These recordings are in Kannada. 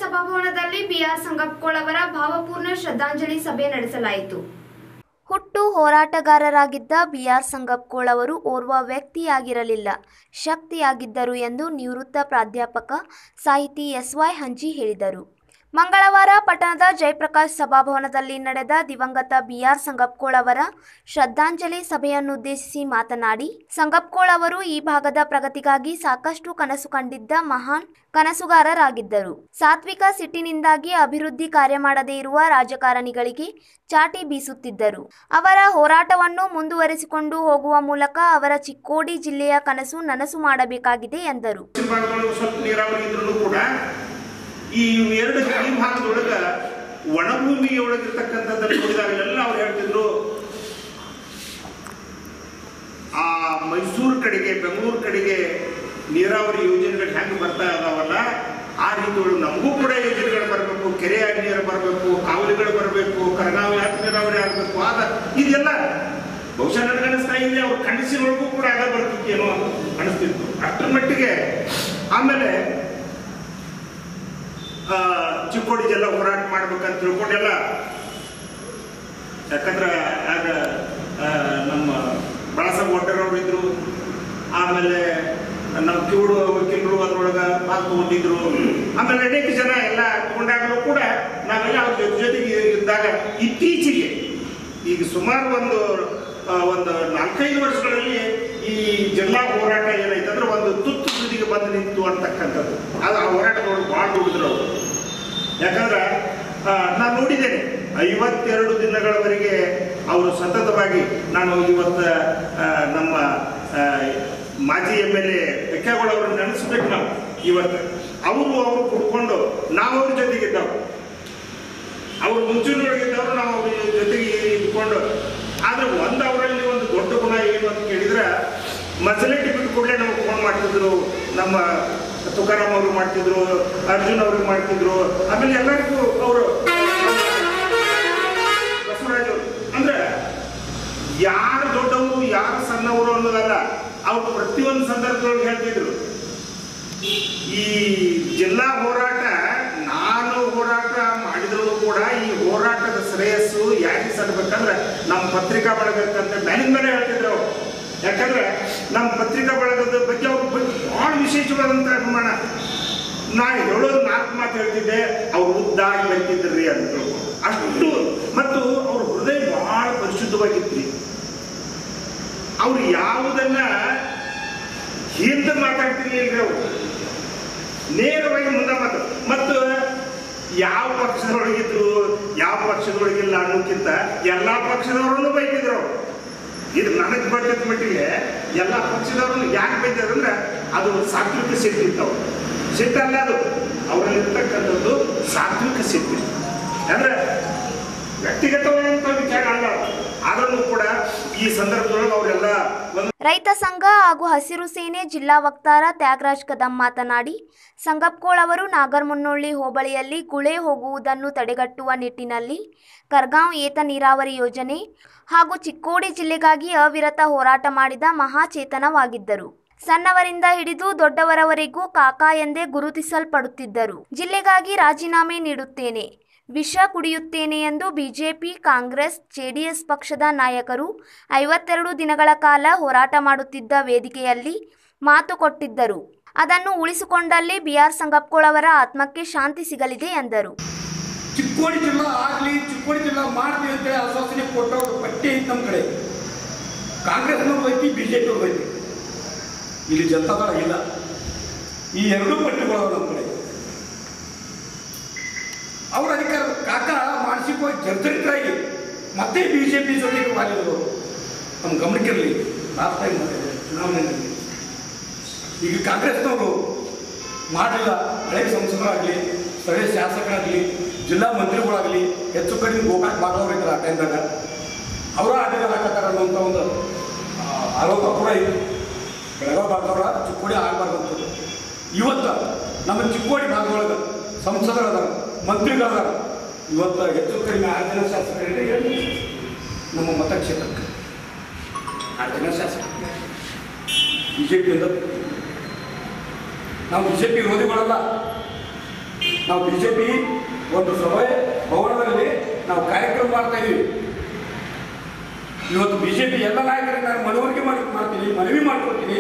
ಸಭಾಭವನದಲ್ಲಿ ಬಿಆರ್ ಸಂಗಪ್ಪಗೋಳ್ ಅವರ ಭಾವಪೂರ್ಣ ಶ್ರದ್ಧಾಂಜಲಿ ಸಭೆ ನಡೆಸಲಾಯಿತು ಹುಟ್ಟು ಹೋರಾಟಗಾರರಾಗಿದ್ದ ಬಿಆರ್ ಸಂಗಪ್ಪಗೋಳ್ ಅವರು ಓರ್ವ ವ್ಯಕ್ತಿಯಾಗಿರಲಿಲ್ಲ ಶಕ್ತಿಯಾಗಿದ್ದರು ಎಂದು ನಿವೃತ್ತ ಪ್ರಾಧ್ಯಾಪಕ ಸಾಹಿತಿ ಎಸ್ವೈ ಹಂಚಿ ಹೇಳಿದರು ಮಂಗಳವಾರ ಪಟ್ಟಣದ ಜಯಪ್ರಕಾಶ್ ಸಭಾಭವನದಲ್ಲಿ ನಡೆದ ದಿವಂಗತ ಬಿಆರ್ ಸಂಗಪ್ಪಗೋಳ್ ಅವರ ಶ್ರದ್ಧಾಂಜಲಿ ಸಭೆಯನ್ನುದ್ದೇಶಿಸಿ ಮಾತನಾಡಿ ಸಂಗಪ್ಪಗೋಳ್ ಅವರು ಈ ಭಾಗದ ಪ್ರಗತಿಗಾಗಿ ಸಾಕಷ್ಟು ಕನಸು ಕಂಡಿದ್ದ ಮಹಾನ್ ಕನಸುಗಾರರಾಗಿದ್ದರು ಸಾತ್ವಿಕ ಸಿಟ್ಟಿನಿಂದಾಗಿ ಅಭಿವೃದ್ಧಿ ಕಾರ್ಯ ಮಾಡದೇ ಇರುವ ರಾಜಕಾರಣಿಗಳಿಗೆ ಚಾಟಿ ಬೀಸುತ್ತಿದ್ದರು ಅವರ ಹೋರಾಟವನ್ನು ಮುಂದುವರಿಸಿಕೊಂಡು ಹೋಗುವ ಮೂಲಕ ಅವರ ಚಿಕ್ಕೋಡಿ ಜಿಲ್ಲೆಯ ಕನಸು ನನಸು ಮಾಡಬೇಕಾಗಿದೆ ಎಂದರು ಪಶ್ಚಿಮ ಭಾಗದೊಳಗೆ ಸ್ವಲ್ಪ ನೀರಾವರಿ ಇದ್ರೂ ಕೂಡ ಈ ಎರಡು ಈ ಭಾಗದೊಳಗ ಒಣಭೂಮಿ ಒಳಗಿರ್ತಕ್ಕಂಥದ್ದನ್ನು ನೋಡಿದಾಗಲೆಲ್ಲ ಅವ್ರು ಹೇಳ್ತಿದ್ರು ಆ ಮೈಸೂರು ಕಡೆಗೆ ಬೆಂಗಳೂರು ಕಡೆಗೆ ನೀರಾವರಿ ಯೋಜನೆಗಳು ಹೆಂಗೆ ಬರ್ತಾ ಇದಾವಲ್ಲ ಆ ರೀತಿ ಒಳಗೆ ನಮಗೂ ಕೂಡ ಯೋಜನೆಗಳು ಬರಬೇಕು ಕೆರೆಯಾಗಿ ನೀರು ಬರಬೇಕು ಕಾವಲಿಗಳು ಬರಬೇಕು ಕರಗಾವಲಿ ಹಾಕಿ ನೀರಾವರಿ ಆಗಬೇಕು ಆದ ಇದೆಲ್ಲ ಬಹುಶಃ ನನಗೆ ಅನಿಸ್ತಾ ಇದೆ ಅವ್ರ ಕನಸಿನೊಳಗೂ ಕೂಡ ಆಗ ಬರ್ತಿತ್ತೇನೋ ಅನಿಸ್ತಿತ್ತು ಅಷ್ಟರ ಮಟ್ಟಿಗೆ ಆಮೇಲೆ ಆ, ಚಿಕ್ಕೋಡಿ ಜಿಲ್ಲಾ ಹೋರಾಟ ಮಾಡ್ಬೇಕಂತ ತಿಳ್ಕೊಂಡೆಲ್ಲ ಯಾಕಂದ್ರೆ ಆಗ ಆ, ನಮ್ಮ ಬಾಳಾಸಾಹೇಬ್ ಒಡ್ಡರವ್ರು ಇದ್ರು ಆಮೇಲೆ ನಮ್ಮ ಕಿವುಡು ವಕೀಲರು ಅದ್ರೊಳಗೆ ಪಾಲ್ಗೊಂಡಿದ್ರು ಆಮೇಲೆ ಅನೇಕ ಜನ ಎಲ್ಲ ತಗೊಂಡಾಗಲೂ ಕೂಡ ನಾವೆಲ್ಲ ಅವ್ರ ಜೊತೆ ಜೊತೆಗೆ ಇದ್ದಾಗ ಇತ್ತೀಚೆಗೆ ಈಗ ಸುಮಾರು ಒಂದು ಆ, ಒಂದು ನಾಲ್ಕೈದು ವರ್ಷಗಳಲ್ಲಿ ಈ ಜಿಲ್ಲಾ ಹೋರಾಟ ಏನೈತೆ ಅಂದ್ರೆ ಒಂದು ತುತ್ತು ತುದಿಗೆ ಬಂದು ನಿಂತು ಅಂತಕ್ಕಂಥದ್ದು ಅದು ಆ ಹೋರಾಟದೊಳಗೆ ಭಾಳ ದುಡಿದ್ರು ಅವರು ಯಾಕಂದ್ರೆ ನಾನು ನೋಡಿದ್ದೇನೆ ಐವತ್ತೆರಡು ದಿನಗಳವರೆಗೆ ಅವರು ಸತತವಾಗಿ ನಾನು ಇವತ್ತು ಆ, ನಮ್ಮ ಆ, ಮಾಜಿ ಎಮ್ ಎಲ್ ಎ ಬೆಕ್ಕೇಗೌಡವ್ರನ್ನ ನೆನೆಸ್ಬೇಕು ನಾವು ಇವತ್ತು ಅವರು ಅವರು ಕುಡ್ಕೊಂಡು ನಾವು ಅವ್ರ ಜೊತೆಗಿದ್ದವು ಅವ್ರು ಮುಂಚೂಣಿಯೊಳಗಿದ್ದವರು ನಾವು ಅವ್ರ ಜೊತೆಗೆ ಇದ್ಕೊಂಡು ಆದ್ರೆ ಒಂದು ಅವರಲ್ಲಿ ಒಂದು ದೊಡ್ಡ ಗುಣ ಏನು ಅಂತ ಕೇಳಿದ್ರೆ ಮಸಲೆಟಿ ಬಿಟ್ಟು ಕೂಡಲೇ ನಮಗೆ ಫೋನ್ ಮಾಡ್ತಿದ್ರು ನಮ್ಮ ತುಕಾರಾಮ್ ಅವರು ಮಾಡ್ತಿದ್ರು ಅರ್ಜುನ್ ಅವ್ರಿಗೆ ಮಾಡ್ತಿದ್ರು ಆಮೇಲೆ ಎಲ್ಲರಿಗೂ ಅವರು ಬಸವರಾಜ್ ಅವರು ಅಂದ್ರೆ ಯಾರು ದೊಡ್ಡವರು ಯಾರು ಸಣ್ಣವರು ಅನ್ನೋದಲ್ಲ ಅವ್ರು ಪ್ರತಿಯೊಂದು ಸಂದರ್ಭದೊಳಗೆ ಹೇಳ್ತಿದ್ರು ಈ ಜಿಲ್ಲಾ ಹೋರಾಟ ನಾನು ಹೋರಾಟ ಮಾಡಿದ್ರು ಕೂಡ ಈ ಹೋರಾಟದ ಶ್ರೇಯಸ್ಸು ಯಾಕೆ ಸಲ್ಬೇಕಂದ್ರೆ ನಮ್ಮ ಪತ್ರಿಕಾ ಬಳಗಕ್ಕಂತ ಮೇಲಿನ ಮೇಲೆ ಹೇಳ್ತಿದ್ರು ಅವ್ರು. ಯಾಕಂದ್ರೆ ನಮ್ಮ ಪತ್ರಿಕಾ ಬಳಗದ ಬಗ್ಗೆ ಅವ್ರ ಬಗ್ಗೆ ಬಹಳ ವಿಶೇಷವಾದಂಥ ಅಭಿಮಾನ ನಾನು ಹೇಳೋದು ನಾಲ್ಕು ಮಾತು ಹೇಳ್ತಿದ್ದೆ ಅವ್ರು ಉದ್ದಾಗಿ ಬರ್ತಿದ್ರಿ ಅಂತ ತಿಳ್ಕೊಂಡು ಅಷ್ಟು ಮತ್ತು ಅವ್ರ ಹೃದಯ ಬಹಳ ಪರಿಶುದ್ಧವಾಗಿತ್ರಿ ಅವ್ರು ಯಾವುದನ್ನ ಹಿಂದೆ ಮಾತಾಡ್ತಿರ್ಲಿಲ್ರಿ ಅವರು ನೇರವಾಗಿ ಮುಂದೆ ಮಾತು ಮತ್ತು ಯಾವ ಪಕ್ಷದೊಳಗಿದ್ರು ಯಾವ ಪಕ್ಷದೊಳಗಿಲ್ಲ ಅನ್ನೋಕ್ಕಿಂತ ಎಲ್ಲ ಪಕ್ಷದವರನ್ನು ಬೈತಿದ್ರು ಅವ್ರು. ಇದು ನನಗೆ ಬಡ್ಡದ ಮಟ್ಟಿಗೆ ಎಲ್ಲ ಪಕ್ಷದವ್ರನ್ನು ಯಾಕೆ ಬೈತಾರೆ ಅಂದ್ರೆ ಅದು ಸಾತ್ವಿಕ ಸಿಟ್ಟಿತ್ತು ಅವ್ರು ಸಿಟ್ಟಲ್ಲ ಅದು ಅವರಲ್ಲಿರ್ತಕ್ಕಂಥದ್ದು ಸಾತ್ವಿಕ ಸಿಟ್ಟು ಅಂದ್ರೆ ವ್ಯಕ್ತಿಗತವಾದಂಥ ವಿಚಾರ ಅಲ್ಲ ಅದು. ಆದ್ರೂ ಕೂಡ ಈ ಸಂದರ್ಭದೊಳಗೆ ಅವರೆಲ್ಲ ಒಂದು ರೈತ ಸಂಘ ಹಾಗೂ ಹಸಿರು ಸೇನೆ ಜಿಲ್ಲಾ ವಕ್ತಾರ ತ್ಯಾಗರಾಜ್ ಕದಂ ಮಾತನಾಡಿ ಸಂಗಪ್ಪಗೋಳ್ ಅವರು ನಾಗರಮುನ್ನೋಳ್ಳಿ ಹೋಬಳಿಯಲ್ಲಿ ಗುಳೆ ಹೋಗುವುದನ್ನು ತಡೆಗಟ್ಟುವ ನಿಟ್ಟಿನಲ್ಲಿ ಕರ್ಗಾಂವ್ ಏತ ನೀರಾವರಿ ಯೋಜನೆ ಹಾಗೂ ಚಿಕ್ಕೋಡಿ ಜಿಲ್ಲೆಗಾಗಿ ಅವಿರತ ಹೋರಾಟ ಮಾಡಿದ ಮಹಾಚೇತನವಾಗಿದ್ದರು ಸಣ್ಣವರಿಂದ ಹಿಡಿದು ದೊಡ್ಡವರವರೆಗೂ ಕಾಕಾ ಎಂದೇ ಗುರುತಿಸಲ್ಪಡುತ್ತಿದ್ದರು ಜಿಲ್ಲೆಗಾಗಿ ರಾಜೀನಾಮೆ ನೀಡುತ್ತೇನೆ ವಿಷ ಕುಡಿಯುತ್ತೇನೆ ಎಂದು ಬಿಜೆಪಿ ಕಾಂಗ್ರೆಸ್ ಜೆಡಿಎಸ್ ಪಕ್ಷದ ನಾಯಕರು ಐವತ್ತೆರಡು ದಿನಗಳ ಕಾಲ ಹೋರಾಟ ಮಾಡುತ್ತಿದ್ದ ವೇದಿಕೆಯಲ್ಲಿ ಮಾತು ಕೊಟ್ಟಿದ್ದರು ಅದನ್ನು ಉಳಿಸಿಕೊಂಡಲ್ಲಿ ಬಿಆರ್ ಸಂಗಪ್ಪಗೋಳ್ ಅವರ ಆತ್ಮಕ್ಕೆ ಶಾಂತಿ ಸಿಗಲಿದೆ ಎಂದರು ಚಿಕ್ಕೋಡಿ ಜಿಲ್ಲಾ ಆಗಲಿ ಚಿಕ್ಕೋಡಿ ಜಿಲ್ಲಾ ಮಾಡ್ತೀವಿ ಅಂತೇಳಿ ಆಶ್ವಾಸನೆ ಕೊಟ್ಟವ್ರು ಪಟ್ಟಿ ಐತಿ ನಮ್ಮ ಕಡೆ ಕಾಂಗ್ರೆಸ್ನವ್ರು ಐತಿ ಬಿ ಜೆ ಪಿ ಐತಿ ಇಲ್ಲಿ ಜನತಾದಳ ಇಲ್ಲ ಈ ಎರಡೂ ಪಟ್ಟಿಗಳು ಅದಾವ ನಮ್ಮ ಕಡೆ ಅವ್ರ ಅಧಿಕಾರ ಕಾಕ ಮಾನಸಿಕವಾಗಿ ಜರ್ಜರಿತರಾಗಿ ಮತ್ತೆ ಬಿ ಜೆ ಪಿ ಜೊತೆಗೆ ವಾಲಿದ್ರು ನಮ್ಮ ಗಮನಕ್ಕಿರಲಿ ಲಾಸ್ಟ್ ಟೈಮ್ ಚುನಾವಣೆಯಲ್ಲಿ ಈಗ ಕಾಂಗ್ರೆಸ್ನವರು ಮಾಡಲಿಲ್ಲ ಹಳೆ ಸಂಸದರಾಗಲಿ ಸ್ಥಳೀಯ ಶಾಸಕರಾಗಲಿ ಜಿಲ್ಲಾ ಮಂತ್ರಿಗಳಾಗಲಿ ಹೆಚ್ಚು ಕಡಿಮೆ ಗೋಕಾಕ್ ಮಾಡೋರು ಇದ್ದಾರೆ ಆ ಟೈಮ್ದಾಗ ಅವರ ಆಟಗಾರ ಹಾಕತ್ತಾರ ಅನ್ನುವಂಥ ಒಂದು ಆ, ಆರೋಪ ಕೂಡ ಇದೆ ಬೆಳಗಾವಿ ಭಾಗದವರ ಚಿಕ್ಕೋಡಿ ಆಗಬಾರ್ದು ಅಂತ ಇವತ್ತು ನಮ್ಮ ಚಿಕ್ಕೋಡಿ ಭಾಗದೊಳಗೆ ಸಂಸದರದಾರ ಮಂತ್ರಿಗಳದಾರ ಇವತ್ತು ಹೆಚ್ಚು ಕಡಿಮೆ ಆರು ಜನ ಶಾಸಕರಿಗೆ ಹೇಳಿ ನಮ್ಮ ಮತಕ್ಷೇತ್ರಕ್ಕೆ ಆರು ಜನ ಶಾಸಕರು ಬಿ ಜೆ ಪಿಯಿಂದ ನಾವು ಬಿ ಜೆ ಪಿ ವಿರೋಧಿಗಳಲ್ಲ ನಾವು ಬಿ ಜೆ ಪಿ ಒಂದು ಸಭೆ ಭವನದಲ್ಲಿ ನಾವು ಕಾರ್ಯಕ್ರಮ ಮಾಡ್ತಾ ಇದ್ದೀವಿ ಇವತ್ತು ಬಿ ಜೆ ಪಿ ಎಲ್ಲ ನಾಯಕರಿಗೆ ನಾನು ಮನವರಿಕೆ ಮಾಡಿ ಮಾಡ್ತೀನಿ ಮನವಿ ಮಾಡ್ಕೊಡ್ತೀನಿ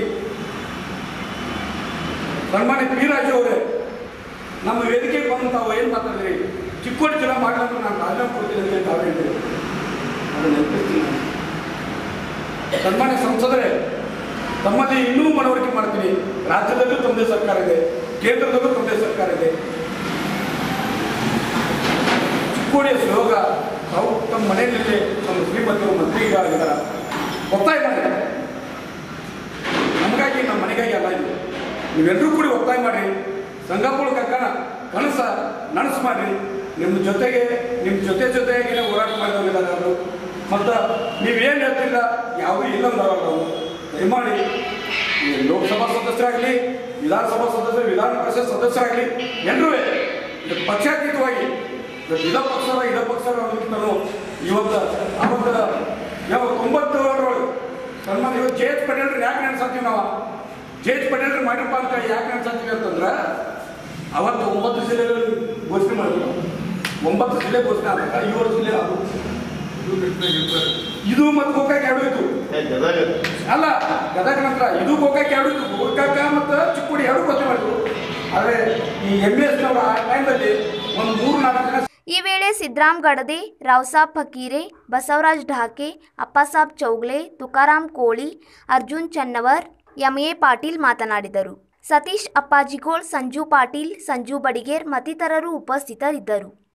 ಸನ್ಮಾನ್ಯ ಪಿ ರಾಜು ಅವರೇ ನಮ್ಮ ವೇದಿಕೆಗೆ ಬಂದು ತಾವು ಏನು ಮಾತಾಡಿದ್ರಿ ಚಿಕ್ಕೋಡಿ ಜಿಲ್ಲಾ ಮಾಡಲು ನಾನು ರಾಜೀನಾಮೆ ಕೊಡ್ತೀನಿ ಅಂತ ತಾವು ಹೇಳಿದ್ರು ಅದನ್ನು ನೆನಪಿಸ್ತೀನಿ ನಾನು. ಸನ್ಮಾನ್ಯ ಸಂಸದರೇ ತಮ್ಮಲ್ಲಿ ಇನ್ನೂ ಮನವರಿಕೆ ಮಾಡ್ತೀನಿ ರಾಜ್ಯದಲ್ಲೂ ತಮ್ಮದೇ ಸರ್ಕಾರ ಇದೆ ಕೇಂದ್ರದಲ್ಲೂ ತಮ್ಮದೇ ಸರ್ಕಾರ ಇದೆ ಚಿಕ್ಕೋಡಿಯ ಸಹಯೋಗ ತಾವು ತಮ್ಮ ಮನೆಯಲ್ಲೇ ನಮ್ಮ ಶ್ರೀಮಂತರು ಮಂತ್ರಿಗಳಿದ್ದಾರೆ ಒತ್ತಾಯ ಮಾಡಿದ್ದಾರೆ ನಮಗಾಗಿ ನಮ್ಮ ಮನೆಗಾಗಿ ಅಲ್ಲ ಇದು ನೀವೆಲ್ಲರೂ ಕೂಡಿ ಒತ್ತಾಯ ಮಾಡಿ ಸಂಗಪ್ಪಳ ಕಕ್ಕನ ಕನಸ ನನಸು ಮಾಡಿ ನಿಮ್ಮ ಜೊತೆಗೆ ನಿಮ್ಮ ಜೊತೆ ಜೊತೆಯಾಗಿನೇ ಹೋರಾಟ ಮಾಡಿದವರಿದ್ದಾರೆ ಅವರು ಮತ್ತು ನೀವೇನು ಹೇಳ್ತಿಲ್ಲ ಯಾವುದೂ ಇಲ್ಲ ಅಂದವರು ನಾವು ದಯಮಾಡಿ ಈ ಲೋಕಸಭಾ ಸದಸ್ಯರಾಗಲಿ ವಿಧಾನಸಭಾ ಸದಸ್ಯರು ವಿಧಾನ ಪರಿಷತ್ ಸದಸ್ಯರಾಗಲಿ ಎಲ್ಲರೂ ಪಕ್ಷಾತೀತವಾಗಿ ಇದ ಪಕ್ಷದ ಇದ ಪಕ್ಷದ ಅನ್ನೋದಕ್ಕಿಂತಲೂ ಇವತ್ತು ಅವತ್ತು ಯಾವ ತೊಂಬತ್ತೇಳರೊಳಗೆ ಸನ್ಮಾನ ಇವತ್ತು ಜೆ ಎಚ್ ಪಟೇಲ್ರು ಯಾಕೆ ನೆನ್ಸತ್ತೀವಿ ನಾವು ಜೆ ಎಚ್ ಪಟೇಲ್ರು ಮಾಡಿರಪ್ಪ ಅಂತ ಯಾಕೆ ನೆನ್ಸತ್ತೀವಿ ಅಂತಂದ್ರೆ ಅವತ್ತು ಒಂಬತ್ತು ಜಿಲ್ಲೆಗಳಲ್ಲಿ ಘೋಷಣೆ ಮಾಡಿದ್ರು ಒಂಬತ್ತು ಜಿಲ್ಲೆ ಘೋಷಣೆ ಆದಾಗ ಏಳು ಜಿಲ್ಲೆ ಅದು ಇದು ಮತ್ತು ಗೋಕಾಕ್ ಎರಡು ಇತ್ತು ಅಲ್ಲ ಗದಗ ನಂತರ ಇದು ಗೋಕಾಕ್ ಎರಡು ಇತ್ತು ಗೋಕಾಕ ಮತ್ತು ಚಿಕ್ಕೋಡಿ ಎರಡು ಘೋಷಣೆ ಮಾಡಿದ್ರು ಆದರೆ ಈ ಎಮ್ ಎಸ್ ನವರ ಆ ಟೈಮಲ್ಲಿ ಒಂದು ಮೂರು ನಾಲ್ಕು ಜನ ಈ ವೇಳೆ ಸಿದ್ದರಾಮ್ ಗಡದೆ ರಾವ್ಸಾಬ್ ಫಕೀರೆ ಬಸವರಾಜ್ ಢಾಕೆ ಅಪ್ಪಸಾಬ್ ಚೌಗ್ಲೆ ತುಕಾರಾಮ್ ಕೋಳಿ ಅರ್ಜುನ್ ಚನ್ನವರ್ ಎಂಎ ಪಾಟೀಲ್ ಮಾತನಾಡಿದರು ಸತೀಶ್ ಅಪ್ಪಾಜಿಗೋಳ್ ಸಂಜು ಪಾಟೀಲ್ ಸಂಜು ಬಡಿಗೇರ್ ಮತ್ತಿತರರು ಉಪಸ್ಥಿತರಿದ್ದರು